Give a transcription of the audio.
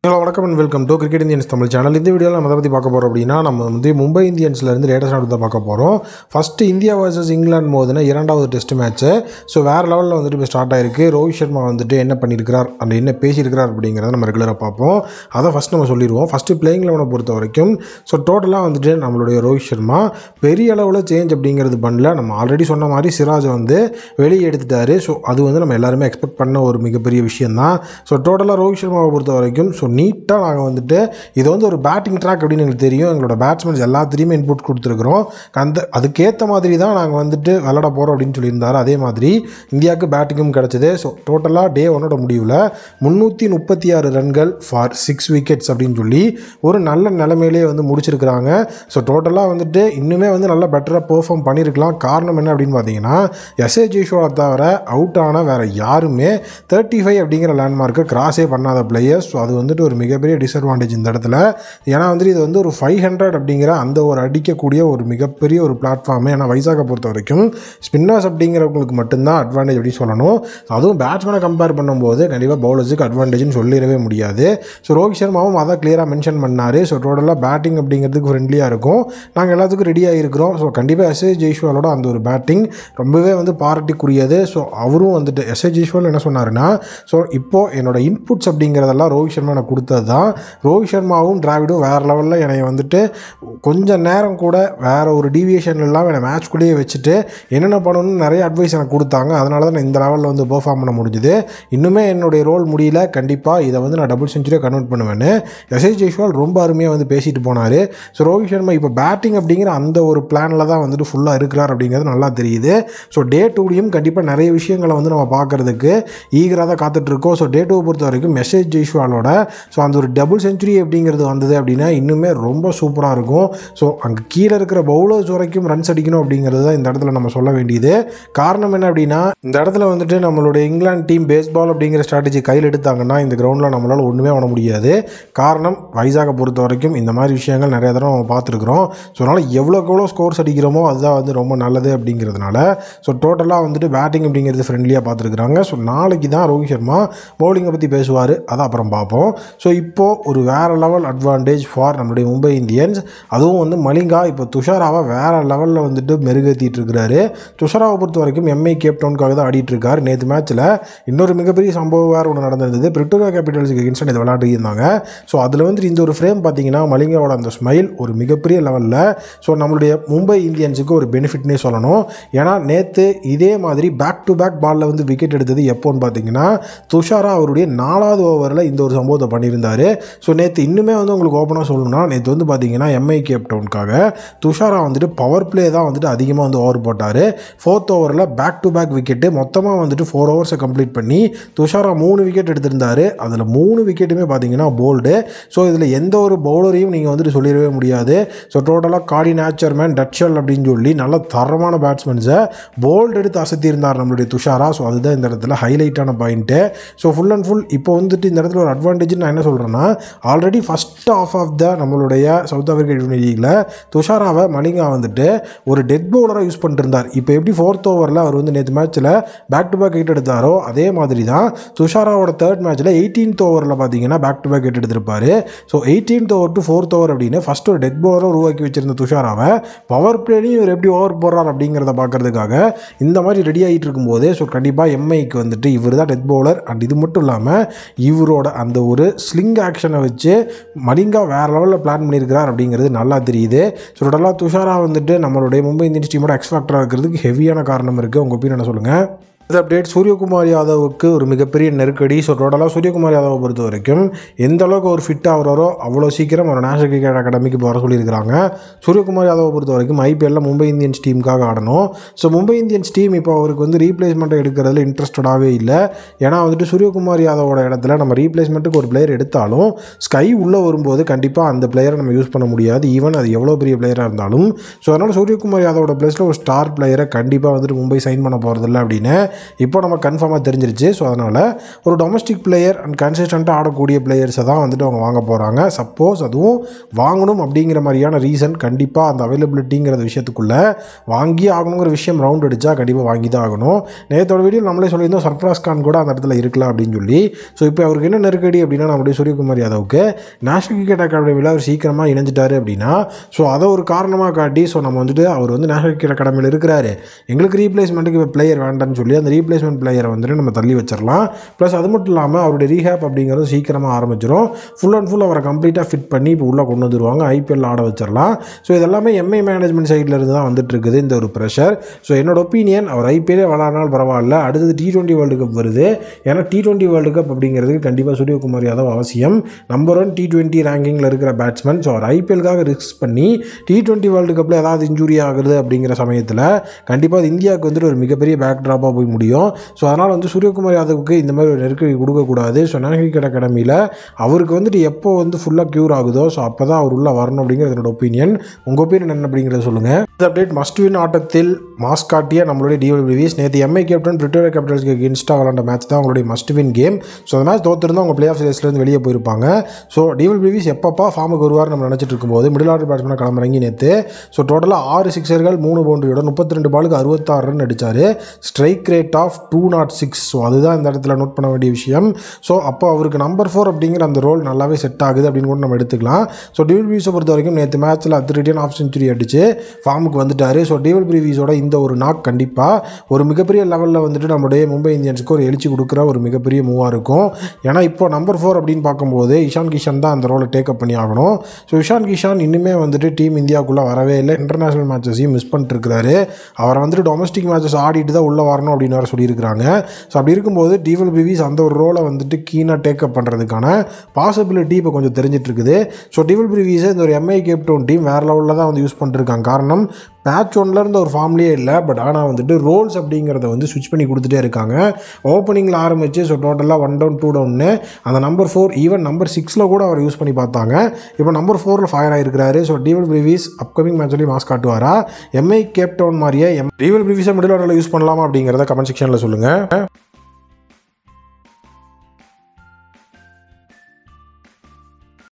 hello வணக்கம் and welcome to cricket Indians Tamil channel இந்த வீடியோவில் நம்ம எதை பற்றி பார்க்க போகிறோம் அப்படின்னா நம்ம வந்து மும்பை இந்தியன்ஸ்லேருந்து லேட்டஸ்ட் தான் பார்க்க போகிறோம் ஃபஸ்ட்டு இந்தியா வர்சஸ் இங்கிலாந்து மோதின இரண்டாவது டெஸ்ட் மேட்ச்சு ஸோ வேறு லெவலில் வந்துட்டு இப்போ ஸ்டார்ட் ஆயிருக்கு ரோஹித் சர்மா வந்துட்டு என்ன பண்ணியிருக்கிறார் அந்த என்ன பேசியிருக்கிறார் அப்படிங்கிறத நம்ம ரெகுலராக பார்ப்போம் அதை ஃபஸ்ட் நம்ம சொல்லிடுவோம் ஃபஸ்ட்டு பிளேயிங் லெவனை பொறுத்த வரைக்கும் ஸோ டோட்டலாக வந்துட்டு நம்மளுடைய ரோஹித் சர்மா பெரிய அளவில் சேஞ்ச் அப்படிங்கிறது பண்ணல நம்ம ஆல்ரெடி சொன்ன மாதிரி சிராஜை வந்து வெளியே எடுத்துட்டாரு ஸோ அது வந்து நம்ம எல்லாருமே எக்ஸ்பெக்ட் பண்ண ஒரு மிகப்பெரிய விஷயம் தான் ஸோ டோட்டலாக ரோஹித் சர்மாவை பொறுத்த வரைக்கும் ஸோ நீட்டாக நாங்கள் வந்துட்டு இது வந்து ஒரு பேட்டிங் ட்ராக் அப்படின்னு எங்களுக்கு தெரியும் எங்களோட பேட்ஸ்மேன்ஸ் எல்லாத்துலேயுமே இன்புட் கொடுத்துருக்குறோம் அந்த அதுக்கேற்ற மாதிரி தான் நாங்கள் வந்துட்டு விளாட போகிறோம் அப்படின்னு சொல்லியிருந்தாரு அதே மாதிரி இந்தியாவுக்கு பேட்டிங்கும் கிடச்சிது ஸோ டோட்டலாக டே ஒன்னோட முடிவில் முந்நூற்றி முப்பத்தி ஆறு ரன்கள் ஃபார் சிக்ஸ் விக்கெட்ஸ் அப்படின்னு சொல்லி ஒரு நல்ல நிலைமையிலே வந்து முடிச்சிருக்கிறாங்க ஸோ டோட்டலாக வந்துட்டு இன்னுமே வந்து நல்லா பெட்டராக பெர்ஃபார்ம் பண்ணியிருக்கலாம் காரணம் என்ன அப்படின்னு பார்த்தீங்கன்னா எஸ்ஏ ஜெய்ஷோவை தவிர அவுட் ஆன வேறு யாருமே தேர்ட்டி ஃபைவ் அப்படிங்கிற லேண்ட்மார்க்கை கிராஸே பண்ணாத பிளேயர்ஸ் ஸோ அது வந்துட்டு ஒரு மிகப்பெரிய டிஸ்அட்வான்டேஜ் இந்த இடத்துல ஏன்னா வந்துட்டு இது வந்து ஒரு ஃபைவ் ஹண்ட்ரட் அப்படிங்கிற அந்த ஒரு அடிக்கக்கூடிய ஒரு மிகப்பெரிய ஒரு பிளாட்ஃபார்மு ஏன்னா வைசாகை பொறுத்த வரைக்கும் ஸ்பின்னர்ஸ் அப்படிங்கிறவங்களுக்கு மட்டும்தான் அட்வான்டேஜ் அப்படின்னு சொல்லணும் அதுவும் பேட்ஸ்மேனை கம்பேர் பண்ணும்போது கண்டிப்பாக பவுலர்ஸுக்கு அட்வான்டேஜ்னு சொல்லிடவே முடியாது ஸோ ரோஹித் சர்மாவும் அதான் கிளியராக மென்ஷன் பண்ணார் ஸோ டோட்டலாக பேட்டிங் அப்படிங்கிறதுக்கு ஃப்ரெண்ட்லியாக இருக்கும் நாங்கள் எல்லாத்துக்கும் ரெடியாக இருக்கிறோம் ஸோ கண்டிப்பாக எஸ்ஏ ஜெய்ஷ்வாலோட அந்த ஒரு பேட்டிங் ரொம்பவே வந்து பாராட்டிக்குரியது ஸோ அவரும் வந்துட்டு எஸ்ஏ ஜெய்ஷ்வால் என்ன சொன்னாருன்னா ஸோ இப்போது என்னோட இன்புட்ஸ் அப்படிங்கிறதெல்லாம் ரோஹித் சர்மா எனக்கு கொடுத்தது தான் ரோஹித் சர்மாவும் டிராவிடும் வேறு லெவலில் என்னை வந்துட்டு கொஞ்சம் நேரம் கூட வேறு ஒரு டீவியேஷன் இல்லாமல் என்னை மேட்ச்குள்ளேயே வச்சுட்டு என்னென்ன பண்ணணும்னு நிறைய அட்வைஸ் எனக்கு கொடுத்தாங்க அதனால தான் நான் இந்த லெவலில் வந்து பெர்ஃபார்ம் பண்ண முடிஞ்சுது இன்னுமே என்னுடைய ரோல் முடியல கண்டிப்பாக இதை வந்து நான் டபுள் செஞ்சுரியாக கன்வெர்ட் பண்ணுவேன்னு எஸ்எஸ் ஜெய்ஷ்வால் ரொம்ப அருமையாக வந்து பேசிட்டு போனார் ஸோ ரோஹித் சர்மா இப்போ பேட்டிங் அப்படிங்கிற அந்த ஒரு பிளானில் தான் வந்துட்டு ஃபுல்லாக இருக்கிறார் அப்படிங்கிறது நல்லா தெரியுது ஸோ டே டூலையும் கண்டிப்பாக நிறைய விஷயங்களை வந்து நம்ம பார்க்குறதுக்கு ஈகராக தான் காத்துட்ருக்கோம் ஸோ டே டூவை பொறுத்த வரைக்கும் மெசேஜ் ஜெய்ஷ்வாலோட ஸோ அந்த ஒரு டபுள் செஞ்சுரி அப்படிங்கிறது வந்தது அப்படின்னா இன்னுமே ரொம்ப சூப்பராக இருக்கும் ஸோ அங்கே கீழே இருக்கிற பவுலர்ஸ் வரைக்கும் ரன்ஸ் அடிக்கணும் அப்படிங்கிறது தான் இந்த இடத்துல நம்ம சொல்ல வேண்டியது காரணம் என்ன அப்படின்னா இந்த இடத்துல வந்துட்டு நம்மளுடைய இங்கிலாந்து டீம் பேஸ்பால் அப்படிங்கிற ஸ்ட்ராட்டஜி கையில் எடுத்தாங்கன்னா இந்த கிரவுண்டில் நம்மளால் ஒன்றுமே பண்ண முடியாது காரணம் வைசாகை பொறுத்த வரைக்கும் இந்த மாதிரி விஷயங்கள் நிறைய தடவை நம்ம பார்த்துருக்குறோம் ஸோ அதனால் எவ்வளோக்கு எவ்வளோ ஸ்கோர்ஸ் அடிக்கிறோமோ அதுதான் வந்து ரொம்ப நல்லது அப்படிங்கிறதுனால ஸோ டோட்டலாக வந்துட்டு பேட்டிங் அப்படிங்கிறது ஃப்ரெண்ட்லியாக பார்த்துருக்குறாங்க ஸோ நாளைக்கு தான் ரோஹித் சர்மா பவுலிங்கை பற்றி பேசுவார் அதை அப்புறம் பார்ப்போம் ஸோ இப்போது ஒரு வேறு லெவல் அட்வான்டேஜ் ஃபார் நம்மளுடைய மும்பை இந்தியன்ஸ் அதுவும் வந்து மலிங்கா இப்போ துஷாராவை வேறு லெவலில் வந்துட்டு மெருகேற்றிட்டு இருக்கிறாரு துஷாராவை பொறுத்த வரைக்கும் எம்ஐ கேப்டவுனுக்காக தான் ஆடிட்டு இருக்காரு நேற்று மேட்ச்சில் இன்னொரு மிகப்பெரிய சம்பவம் வேறு ஒன்று நடந்திருந்தது பிரிட்டோரியா கேபிட்டல்ஸுக்கு எகென்ஸ்ட் இது விளையாட்டு இருந்தாங்க ஸோ அதில் வந்து இந்த ஒரு ஃப்ரேம் பார்த்தீங்கன்னா மலிங்காவோட அந்த ஸ்மைல் ஒரு மிகப்பெரிய லெவலில் ஸோ நம்மளுடைய மும்பை இந்தியன்ஸுக்கு ஒரு பெனிஃபிட்னே சொல்லணும் ஏன்னா நேற்று இதே மாதிரி பேக் டு பேக் பாலில் வந்து விக்கெட் எடுத்தது எப்போன்னு பார்த்தீங்கன்னா துஷாரா அவருடைய நாலாவது ஓவரில் இந்த ஒரு சம்பவத்தை பண்ணியிருந்தார் ஸோ நேற்று இன்னுமே வந்து உங்களுக்கு ஓப்பனாக சொல்லணும்னா நேற்று வந்து பார்த்தீங்கன்னா எம்ஐ கேப்டவுனுக்காக துஷாரா வந்துட்டு பவர் பிளே தான் வந்துட்டு அதிகமாக வந்து ஓவர் போட்டார் ஃபோர்த் ஓவரில் பேக் டு பேக் விக்கெட்டு மொத்தமாக வந்துட்டு ஃபோர் ஓவர்ஸை கம்ப்ளீட் பண்ணி துஷாரா மூணு விக்கெட் எடுத்திருந்தார் அதில் மூணு விக்கெட்டுமே பார்த்தீங்கன்னா போல்டு ஸோ இதில் எந்த ஒரு பவுலரையும் நீங்கள் வந்துட்டு சொல்லிடவே முடியாது ஸோ டோட்டலாக காடி நேச்சர்மேன் டட்ஷல் அப்படின்னு சொல்லி நல்ல தரமான பேட்ஸ்மேன்ஸை போல்டு எடுத்து அசத்தியிருந்தார் நம்மளுடைய துஷாரா ஸோ அதுதான் இந்த இடத்துல ஹைலைட்டான point so full and full இப்போ வந்துட்டு இந்த இடத்துல ஒரு அட்வான்டேஜ் நான் என்ன சொல்கிறேன்னா already first of of the நம்மளுடைய சவுத் ஆஃப்ரிக்கா யூனியன் லீகில் துஷாராவை மலிங்கா வந்துட்டு ஒரு டெத் பவுலராக யூஸ் பண்ணிட்டு இருந்தார் இப்போ எப்படி ஃபோர்த் ஓவரில் அவர் வந்து நேற்று மேட்ச்சில் பேக் டு பேக் விக்கெட் எடுத்தாரோ அதே மாதிரி தான் துஷாராவோட தேர்ட் மேட்ச்சில் எயிட்டீன்த் ஓவரில் பார்த்தீங்கன்னா பேக் டு பேக் விக்கெட் எடுத்திருப்பார் so eighteenth over to fourth over அப்படின்னு ஃபஸ்ட் ஒரு டெத் பவுலரை உருவாக்கி வச்சிருந்த துஷாராவை பவர் பிளேலையும் இவர் எப்படி ஓவர் போடுறார் அப்படிங்கிறத பார்க்கறதுக்காக இந்த மாதிரி ரெடி ஆகிட்டு இருக்கும்போது ஸோ கண்டிப்பாக எம்ஐக்கு வந்துட்டு இவர் தான் டெத் பவுலர் அண்ட் இது மட்டும் இல்லாமல் இவரோட அந்த ஒரு ஸ்லிங் ஆக்ஷனை வச்சு மலிங்கா வேறு லெவலில் பிளான் பண்ணியிருக்கிறார் அப்படிங்கிறது நல்லா தெரியுது ஸோ டோட்டலாக துஷாரா வந்துட்டு நம்மளுடைய மும்பை இந்தியன்ஸ் டீமோட எக்ஸ் ஃபேக்டராக இருக்கிறதுக்கு ஹெவியான காரணம் இருக்குது உங்கள் ஒப்பீனியன் என்ன சொல்லுங்கள் இந்த அப்டேட் சூரியகுமார் யாதவுக்கு ஒரு மிகப்பெரிய நெருக்கடி ஸோ டோட்டலாக சூரியகுமார் யாதவை பொறுத்த வரைக்கும் எந்த அளவுக்கு ஒரு ஃபிட் ஆகிறாரோ அவ்வளோ சீக்கிரம் ஒரு நேஷனல் கிரிக்கெட் அகாடமிக்கு போகிற சொல்லியிருக்கிறாங்க சூரியகுமார் யாதவை பொறுத்த வரைக்கும் ஐபிஎல்ல மும்பை இந்தியன்ஸ் டீமுக்காக ஆடணும் ஸோ மும்பை இந்தியன்ஸ் டீம் இப்போ அவருக்கு வந்து ரீப்ளேஸ்மெண்ட்டை எடுக்கிறதுல இன்ட்ரெஸ்டடாகவே இல்லை ஏன்னா வந்துட்டு சூரியகுமார் யாதவோட இடத்துல நம்ம ரீப்ளேஸ்மெண்ட்டுக்கு ஒரு பிளேயர் எடுத்தாலும் ஸ்கை உள்ளே வரும்போது கண்டிப்பாக அந்த பிளேயரை நம்ம யூஸ் பண்ண முடியாது ஈவன் அது எவ்வளோ பெரிய பிளேயராக இருந்தாலும் ஸோ அதனால் சூரியகுமார் யாதவோட பிளேஸில் ஒரு ஸ்டார் பிளேயரை கண்டிப்பாக வந்துட்டு மும்பை சைன் பண்ண போகிறதில்ல அப்படின்னு இப்போ நம்ம கன்ஃபார்மாக தெரிஞ்சிருச்சு ஸோ அதனால் ஒரு டொமஸ்டிக் பிளேயர் அண்ட் கன்சிஸ்டண்ட்டாக ஆடக்கூடிய பிளேயர்ஸை தான் வந்துட்டு அவங்க வாங்க போகிறாங்க சப்போஸ் அதுவும் வாங்கணும் அப்படிங்கிற மாதிரியான ரீசன் கண்டிப்பாக அந்த அவைலபிலிட்டிங்கிற விஷயத்துக்குள்ளே வாங்கி ஆகணுங்கிற விஷயம் ரவுண்ட் அடித்தா கண்டிப்பாக வாங்கி தான் ஆகணும் நேற்றோட வீடியோ நம்மளே சொல்லியிருந்தோம் சர்ஃப்ராஸ் கான் கூட அந்த இடத்துல இருக்கலாம் அப்படின்னு சொல்லி ஸோ இப்போ அவருக்கு என்ன நெருக்கடி அப்படின்னா நம்முடைய சூரியகுமார் யாதவுக்கு நேஷனல் கிரிக்கெட் அகாடமியில் அவர் சீக்கிரமாக இணைஞ்சிட்டாரு அப்படின்னா ஸோ அதை ஒரு காரணமாக காட்டி ஸோ நம்ம வந்துட்டு அவர் வந்து நேஷனல் கிரிக்கெட் அகாடமியில் இருக்கிறாரு எங்களுக்கு ரீப்ளேஸ்மெண்ட்டுக்கு இப்போ பிளேயர் வேண்டாம்னு சொல்லி அந்த ரீப்ளேஸ்மெண்ட் பிளேயரை வந்துட்டு நம்ம தள்ளி வச்சிடலாம் ப்ளஸ் அது மட்டும் இல்லாமல் அவருடைய ரீஹேப் அப்படிங்கிறது சீக்கிரமாக ஆரம்பிச்சிடும் ஃபுல் அண்ட் ஃபுல் அவரை கம்ப்ளீட்டாக ஃபிட் பண்ணி இப்போ உள்ளே கொண்டு வந்துருவாங்க ஐபிஎல் ஆட வச்சிடலாம் ஸோ இதெல்லாமே எம்ஐ மேனேஜ்மெண்ட் சைடில் இருந்து தான் வந்துட்டு இருக்குது இந்த ஒரு ப்ரெஷர் ஸோ என்னோட ஒப்பீனியன் அவர் ஐபிஎல்லே விளாட்னாலும் பரவாயில்ல அடுத்தது டி டுவெண்ட்டி வேர்ல்டு கப் வருது ஏன்னா டி டுவெண்ட்டி வேர்ல்டு கப் அப்படிங்கிறதுக்கு கண்டிப்பாக சூரியகுமார் யாதவ் அவசியம் நம்பர் ஒன் டி டுவெண்ட்டி ரேங்கிங்கில் இருக்கிற பேட்ஸ்மேன் ஸோ அவர் ஐபிஎல்காக ரிஸ்க் பண்ணி டி டுவெண்ட்டி வேர்ல்டு கப்பில் ஏதாவது இன்ஜுரி ஆகுது அப்படிங்கிற சமயத்தில் கண்டிப்பாக அது இந்தியாவுக்கு வந்துட்டு ஒரு மிகப்பெரிய பேக் ட்ராப்பாக போய் முடியும் ஸோ அதனால் வந்து சூரியகுமார் யாதவுக்கு இந்த மாதிரி ஒரு நெருக்கடி கொடுக்கக்கூடாது ஸோ நேஷனல் கிரிக்கெட் அகாடமியில் அவருக்கு வந்துட்டு எப்போ வந்து ஃபுல்லாக க்யூர் ஆகுதோ ஸோ அப்போ தான் அவர் உள்ளே வரணும் அப்படிங்கிறது என்னோட ஒப்பீனியன் உங்கள் ஒப்பீனியன் என்ன அப்படிங்கிறத சொல்லுங்கள் இந்த அப்டேட் மஸ்ட் வின் ஆட்டத்தில் மாஸ் காட்டிய நம்மளுடைய டிஓபிவிஸ் நேற்று எம்ஐ கேப்டன் பிரிட்டோரியா கேபிட்டல்ஸ்க்கு இன்ஸ்டா விளாண்ட மேட்ச் தான் அவங்களுடைய மஸ்ட் வின் கேம் ஸோ அந்த மேட்ச் தோத்திருந்தா அவங்க பிளே ஆஃப் ரேஸ்லேருந்து வெளியே போயிருப்பாங்க ஸோ டிவல் பிவிஸ் எப்பப்பா ஃபார்முக்கு வருவார் நம்ம நினச்சிட்டு இருக்கும்போது மிடில் ஆர்டர் பேட்ஸ்மேன் களமிறங்கி நேற்று ஸோ டோட்டலாக ஆறு சிக்ஸர்கள் மூணு பவுண்டரியோட முப்பத்தி ரெண்டு பாலுக்கு அறுபத்தாறு ரன் அடித்தார் strike rate of two not six so அதுதான் இந்த இடத்துல நோட் பண்ண வேண்டிய விஷயம் ஸோ அப்போ அவருக்கு நம்பர் ஃபோர் அப்படிங்கிற அந்த ரோல் நல்லாவே செட் ஆகுது அப்படின்னு கூட நம்ம எடுத்துக்கலாம் ஸோ டிவில் பிவிஸை பொறுத்த வரைக்கும் நேற்று மேட்ச்சில் அதிரடியான ஆஃப் செஞ்சுரி அடிச்சு ஃபார்முக்கு வந்துட்டார் ஸோ டிவில் பிவிஸோட இந்த ஒரு நாக் கண்டிப்பாக ஒரு மிகப்பெரிய லெவலில் வந்துட்டு நம்முடைய மும்பை இந்தியன்ஸுக்கு ஒரு எழுச்சி கொடுக்குற ஒரு மிகப்பெரிய மூவாக இருக்கும் ஏன்னா இப்போ நம்பர் ஃபோர் அப்படின்னு பார்க்கும்போது இஷான் கிஷன் தான் அந்த ரோலை டேக்கப் பண்ணி ஆகணும் ஸோ இஷான் கிஷான் இன்னுமே வந்துட்டு டீம் இந்தியாவுக்குள்ளே வரவே இல்லை இன்டர்நேஷனல் மேட்சஸையும் மிஸ் பண்ணிட்டு இருக்கிறாரு அவரை வந்துட்டு டொமஸ்டிக் மேட்சஸ் ஆடிட்டு தான் உள்ளே வரணும் அப்படின்னு வேறு சொல்லியிருக்கிறாங்க ஸோ அப்படி இருக்கும்போது டிவல் பிவிஸ் அந்த ஒரு ரோலை வந்துட்டு கீனாக டேக்கப் பண்ணுறதுக்கான பாசிபிலிட்டி இப்போ கொஞ்சம் தெரிஞ்சிட்டு இருக்குது ஸோ டிவல் பிவிஸை இந்த ஒரு எம்ஐ கேப்டவுன் டீம் வேறு லெவலில் தான் வந்து யூஸ் பண்ணிருக்காங்க காரணம் மேட்ச் ஒன்ல இருந்த ஒரு ஃபார்ம்லேயே இல்லை பட் ஆனால் வந்துட்டு ரோல்ஸ் அப்படிங்கிறத வந்து ஸ்விட்ச் பண்ணி கொடுத்துட்டே இருக்காங்க ஓப்பனிங்கில் ஆரம்பித்து ஸோ டோட்டலாக ஒன் டவுன் டூ டவுன்னு அந்த நம்பர் ஃபோர் ஈவன் நம்பர் சிக்ஸில் கூட அவர் யூஸ் பண்ணி பார்த்தாங்க இப்போ நம்பர் ஃபோரில் ஃபயர் ஆகிருக்கிறாரு ஸோ டிவல் பிரிவிஸ் அப்கமிங் மேட்ச்லேயும் மாஸ் காட்டுவாரா எம்ஐ கேப் டவுன் மாதிரியே எம் டிவல் பிரிவிஸை மிடில் ஆர்டரில் யூஸ் பண்ணலாமா அப்படிங்கிறத கமெண்ட் செக்ஷனில் சொல்லுங்கள்